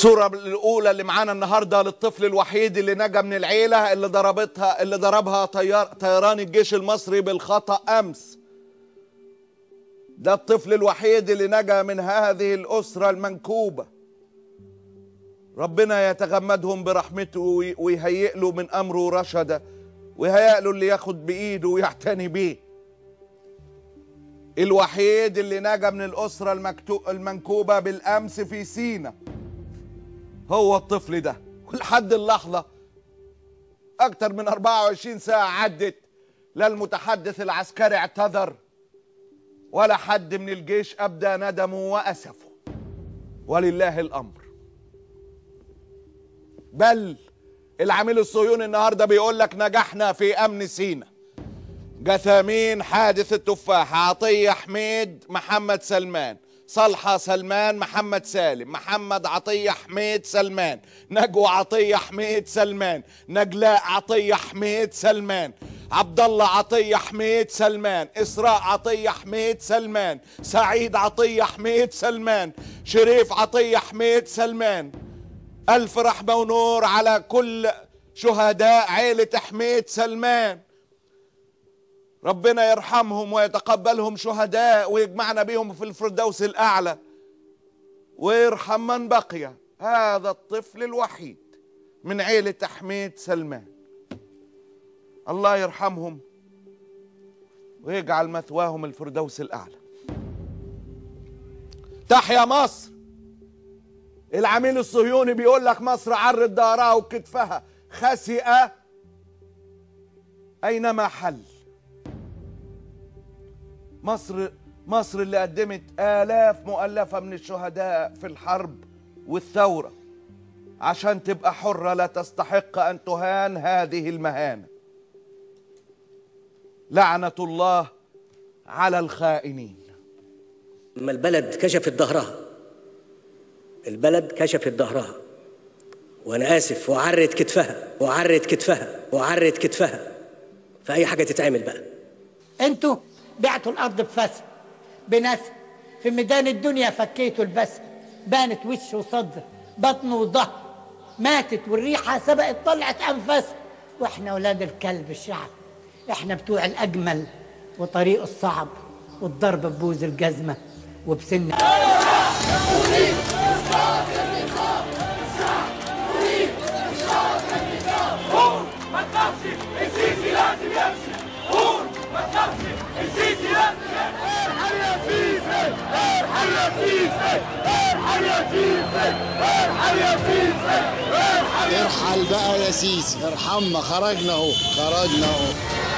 الصورة الأولى اللي معانا النهاردة للطفل الوحيد اللي نجا من العيلة اللي ضربتها اللي ضربها طيار طيران الجيش المصري بالخطأ أمس. ده الطفل الوحيد اللي نجا من هذه الأسرة المنكوبة. ربنا يتغمدهم برحمته وي- ويهيئ له من أمره رشدا ويهيئ له اللي ياخد بإيده ويعتني بيه. الوحيد اللي نجا من الأسرة المكتو... المنكوبة بالأمس في سينا. هو الطفل ده ولحد اللحظة أكتر من 24 ساعة عدت لا المتحدث العسكري اعتذر ولا حد من الجيش أبدى ندمه وأسفه ولله الأمر بل العميل الصهيوني النهارده بيقول لك نجحنا في أمن سينا جثامين حادث التفاح عطية حميد محمد سلمان صلحة سلمان محمد سالم محمد عطية حميد سلمان نجوى عطية حميد سلمان نجلاء عطية حميد سلمان عبد الله عطية حميد سلمان إسراء عطية حميد سلمان سعيد عطية حميد سلمان شريف عطية حميد سلمان ألف رحمة ونور على كل شهداء عيلة حميد سلمان ربنا يرحمهم ويتقبلهم شهداء ويجمعنا بهم في الفردوس الأعلى ويرحم من بقي هذا الطفل الوحيد من عيلة حميد سلمان الله يرحمهم ويجعل مثواهم الفردوس الأعلى تحيا مصر العميل الصهيوني بيقول لك مصر عرت ظهرها وكتفها خسئة أينما حل مصر مصر اللي قدمت آلاف مؤلفة من الشهداء في الحرب والثورة عشان تبقى حرة لا تستحق أن تهان هذه المهانة لعنة الله على الخائنين لما البلد كشفت ظهرها البلد كشفت ظهرها وانا اسف وعرت كتفها وعرت كتفها وعرت كتفها فاي حاجه تتعمل بقى انتوا بعتوا الارض بفسد بنسب في ميدان الدنيا فكيتوا البسم بانت وش وصدر بطن وظهر ماتت والريحه سبقت طلعت انفاسها واحنا ولاد الكلب الشعب احنا بتوع الاجمل وطريق الصعب والضرب ببوز الجزمه وبسن ما تخافش السيسي لازم يمشي قول ما تخافش السيسي لازم يمشي ارحل يا سيسي ارحل يا سيسي ارحل يا سيسي ارحل يا سيسي ارحل يا ارحل بقى يا سيسي ارحمنا خرجنا اهو خرجنا اهو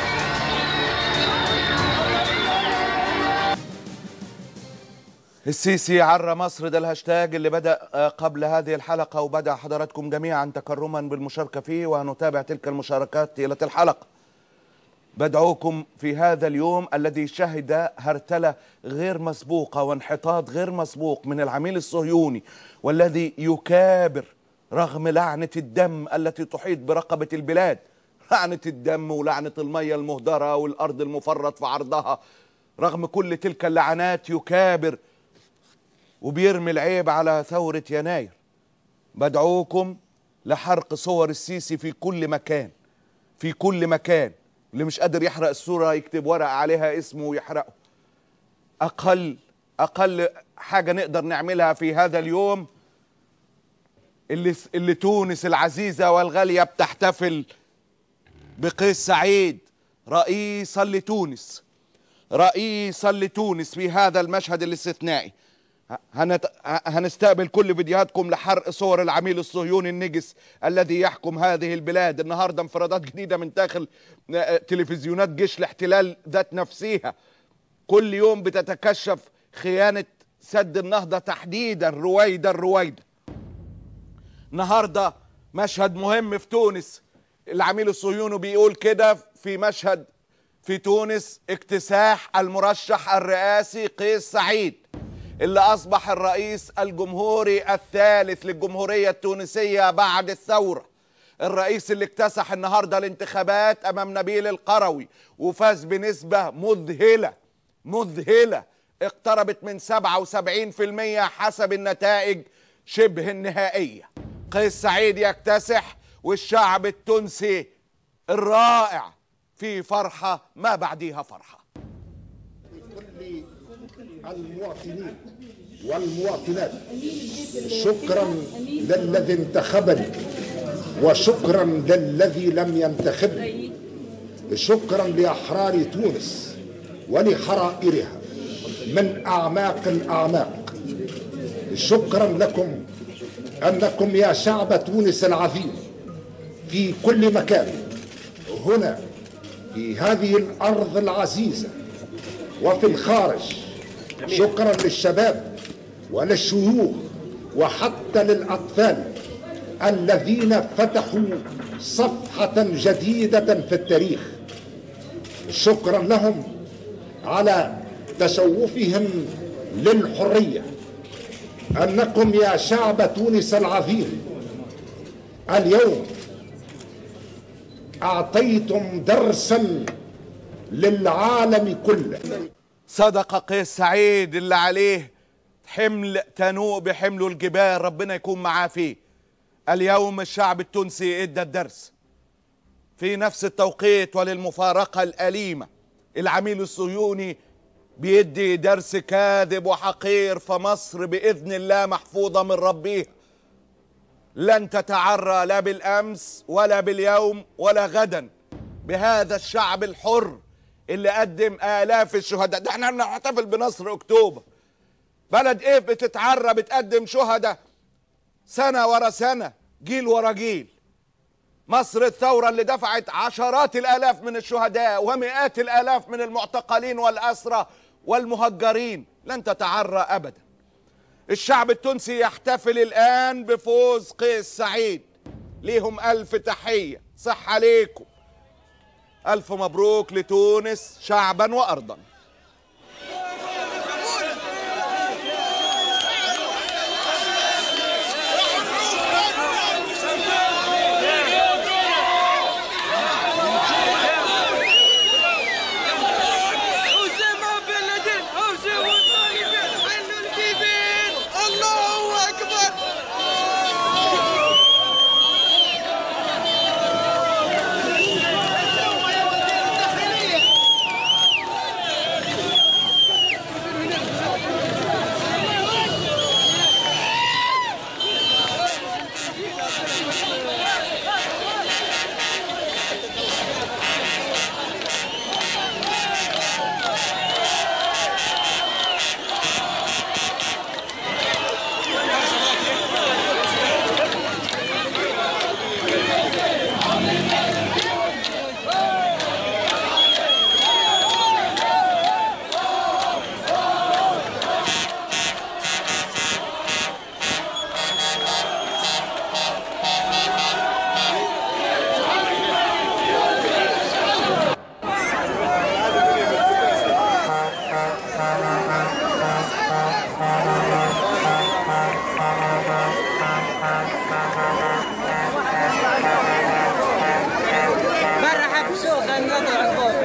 السيسي عرى مصر ده الهاشتاج اللي بدأ آه، قبل هذه الحلقة وبدأ حضراتكم جميعا تكرما بالمشاركة فيه وهنتابع تلك المشاركات طيلة الحلقة بدعوكم في هذا اليوم الذي شهد هرتلة غير مسبوقة وانحطاط غير مسبوق من العميل الصهيوني والذي يكابر رغم لعنة الدم التي تحيط برقبة البلاد لعنة الدم ولعنة المية المهدرة والأرض المفرط في عرضها رغم كل تلك اللعنات يكابر وبيرمي العيب على ثورة يناير بدعوكم لحرق صور السيسي في كل مكان في كل مكان اللي مش قادر يحرق الصورة يكتب ورقة عليها اسمه ويحرقه أقل أقل حاجة نقدر نعملها في هذا اليوم اللي اللي تونس العزيزة والغالية بتحتفل بقيس سعيد رئيسا لتونس رئيسا لتونس في هذا المشهد الاستثنائي هنت... هنستقبل كل فيديوهاتكم لحرق صور العميل الصهيوني النجس الذي يحكم هذه البلاد النهارده انفرادات جديده من داخل آه، تلفزيونات جيش الاحتلال ذات نفسها كل يوم بتتكشف خيانه سد النهضه تحديدا رويدا رويدا النهارده مشهد مهم في تونس العميل الصهيوني بيقول كده في مشهد في تونس اكتساح المرشح الرئاسي قيس سعيد اللي اصبح الرئيس الجمهوري الثالث للجمهوريه التونسيه بعد الثوره الرئيس اللي اكتسح النهارده الانتخابات امام نبيل القروي وفاز بنسبه مذهله مذهله اقتربت من 77% حسب النتائج شبه النهائية قيس سعيد يكتسح والشعب التونسي الرائع في فرحة ما بعديها فرحة كل المواطنين والمواطنات شكرا للذي انتخبني وشكرا للذي لم ينتخبني شكرا لاحرار تونس ولحرائرها من اعماق الاعماق شكرا لكم انكم يا شعب تونس العظيم في كل مكان هنا في هذه الارض العزيزه وفي الخارج شكرا للشباب وللشيوخ وحتى للاطفال الذين فتحوا صفحه جديده في التاريخ شكرا لهم على تشوفهم للحريه انكم يا شعب تونس العظيم اليوم اعطيتم درسا للعالم كله صدق قيس سعيد اللي عليه حمل تنوء بحمله الجبال ربنا يكون معاه فيه اليوم الشعب التونسي ادى الدرس في نفس التوقيت وللمفارقة الأليمة العميل الصهيوني بيدي درس كاذب وحقير فمصر بإذن الله محفوظة من ربها لن تتعرى لا بالأمس ولا باليوم ولا غدا بهذا الشعب الحر اللي قدم آلاف الشهداء ده احنا بنحتفل بنصر أكتوبر بلد ايه بتتعرى بتقدم شهداء سنة ورا سنة جيل ورا جيل مصر الثورة اللي دفعت عشرات الآلاف من الشهداء ومئات الآلاف من المعتقلين والأسرى والمهجرين لن تتعرى أبدا الشعب التونسي يحتفل الآن بفوز قيس سعيد ليهم ألف تحية صح عليكم ألف مبروك لتونس شعبا وأرضا أسامة بن لادن أسامة الطالبين حل البيبين الله أكبر مرحب بسوق النظر فوق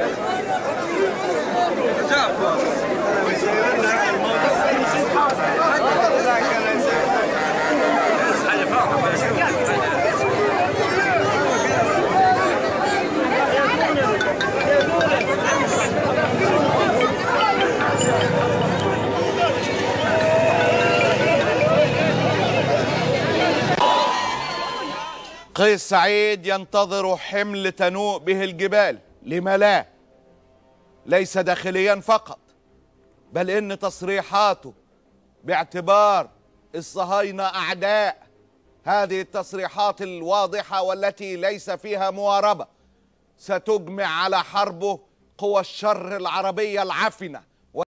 قيس سعيد ينتظر حمل تنوء به الجبال لما لا ليس داخليا فقط بل ان تصريحاته باعتبار الصهاينه اعداء هذه التصريحات الواضحه والتي ليس فيها مواربه ستجمع على حربه قوى الشر العربيه العفنه